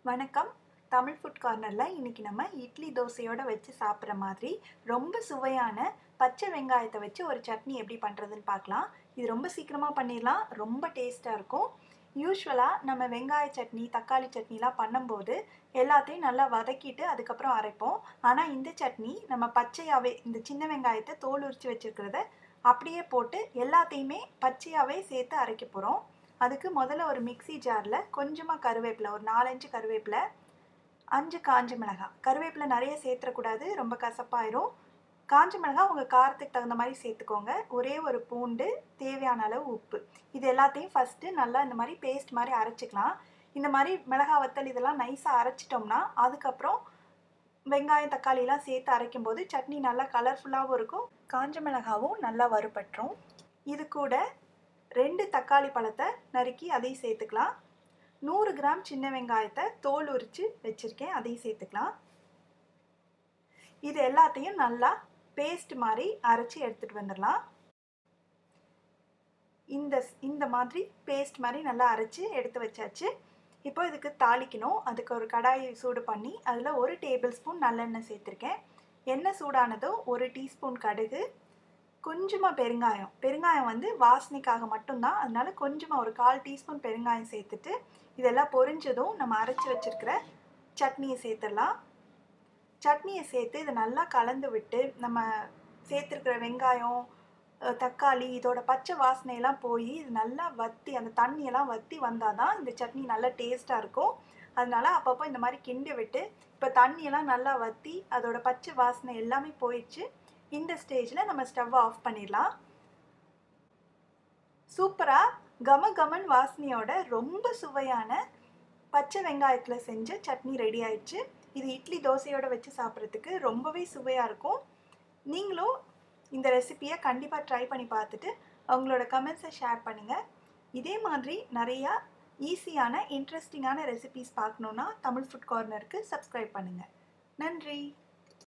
வணக்கம் தமிழ் ஃபுட் கார்னரில் இன்றைக்கி நம்ம இட்லி தோசையோடு வச்சு சாப்பிட்ற மாதிரி ரொம்ப சுவையான பச்சை வெங்காயத்தை வச்சு ஒரு சட்னி எப்படி பண்ணுறதுன்னு பார்க்கலாம் இது ரொம்ப சீக்கிரமாக பண்ணிடலாம் ரொம்ப டேஸ்ட்டாக இருக்கும் யூஸ்வலாக நம்ம வெங்காய சட்னி தக்காளி சட்னிலாம் பண்ணும்போது எல்லாத்தையும் நல்லா வதக்கிட்டு அதுக்கப்புறம் அரைப்போம் ஆனால் இந்த சட்னி நம்ம பச்சையாகவே இந்த சின்ன வெங்காயத்தை தோல் உரித்து வச்சுருக்கிறத அப்படியே போட்டு எல்லாத்தையுமே பச்சையாகவே சேர்த்து அரைக்க போகிறோம் அதுக்கு முதல்ல ஒரு மிக்சி ஜாரில் கொஞ்சமாக கருவேப்பிலை ஒரு நாலஞ்சு கருவேப்பிலை அஞ்சு காஞ்ச மிளகாய் கருவேப்பிலை நிறைய சேர்த்துறக்கூடாது ரொம்ப கசப்பாயிரும் காஞ்ச மிளகாய் உங்கள் காரத்துக்கு தகுந்த மாதிரி சேர்த்துக்கோங்க ஒரே ஒரு பூண்டு தேவையான அளவு உப்பு இது எல்லாத்தையும் ஃபஸ்ட்டு நல்லா இந்த மாதிரி பேஸ்ட் மாதிரி அரைச்சிக்கலாம் இந்த மாதிரி மிளகாய் வத்தல் இதெல்லாம் நைஸாக அரைச்சிட்டோம்னா அதுக்கப்புறம் வெங்காயம் தக்காளிலாம் சேர்த்து அரைக்கும் போது சட்னி நல்லா கலர்ஃபுல்லாகவும் இருக்கும் காஞ்ச மிளகாவும் நல்லா வறுபட்டுரும் இது கூட ரெண்டு தக்காளி பழத்தை நறுக்கி அதையும் சேர்த்துக்கலாம் நூறு கிராம் சின்ன வெங்காயத்தை தோல் உரித்து வச்சுருக்கேன் அதையும் சேர்த்துக்கலாம் இது எல்லாத்தையும் நல்லா பேஸ்ட் மாதிரி அரைச்சி எடுத்துகிட்டு வந்துடலாம் இந்த இந்த மாதிரி பேஸ்ட் மாதிரி நல்லா அரைச்சி எடுத்து வச்சாச்சு இப்போ இதுக்கு தாளிக்கணும் அதுக்கு ஒரு கடாயை சூடு பண்ணி அதில் ஒரு டேபிள் ஸ்பூன் நல்லெண்ணெய் சேர்த்துருக்கேன் எண்ணெய் சூடானதும் ஒரு டீஸ்பூன் கடுகு கொஞ்சமாக பெருங்காயம் பெருங்காயம் வந்து வாசனைக்காக மட்டும்தான் அதனால கொஞ்சமாக ஒரு கால் டீஸ்பூன் பெருங்காயம் சேர்த்துட்டு இதெல்லாம் பொரிஞ்சதும் நம்ம அரைச்சி வச்சுருக்கிற சட்னியை சேர்த்துடலாம் சட்னியை சேர்த்து இதை நல்லா கலந்து விட்டு நம்ம சேர்த்துருக்கிற வெங்காயம் தக்காளி இதோட பச்சை வாசனையெல்லாம் போய் இது நல்லா வத்தி அந்த தண்ணியெல்லாம் வத்தி வந்தால் தான் இந்த சட்னி நல்லா டேஸ்ட்டாக இருக்கும் அதனால அப்பப்போ இந்த மாதிரி கிண்டி விட்டு இப்போ தண்ணியெல்லாம் நல்லா வத்தி அதோட பச்சை வாசனை எல்லாமே போயிடுச்சு இந்த ஸ்டேஜில் நம்ம ஸ்டவ் ஆஃப் பண்ணிடலாம் சூப்பராக கம கமன் வாசனையோட ரொம்ப சுவையான பச்சை வெங்காயத்தில் செஞ்ச சட்னி ரெடி ஆயிடுச்சு இது இட்லி தோசையோடு வச்சு சாப்பிட்றதுக்கு ரொம்பவே சுவையாக இருக்கும் நீங்களும் இந்த ரெசிப்பியை கண்டிப்பாக ட்ரை பண்ணி பார்த்துட்டு அவங்களோட கமெண்ட்ஸை ஷேர் பண்ணுங்கள் இதே மாதிரி நிறையா ஈஸியான இன்ட்ரெஸ்டிங்கான ரெசிபிஸ் பார்க்கணுன்னா தமிழ் ஃபுட் கார்னருக்கு சப்ஸ்கிரைப் பண்ணுங்கள் நன்றி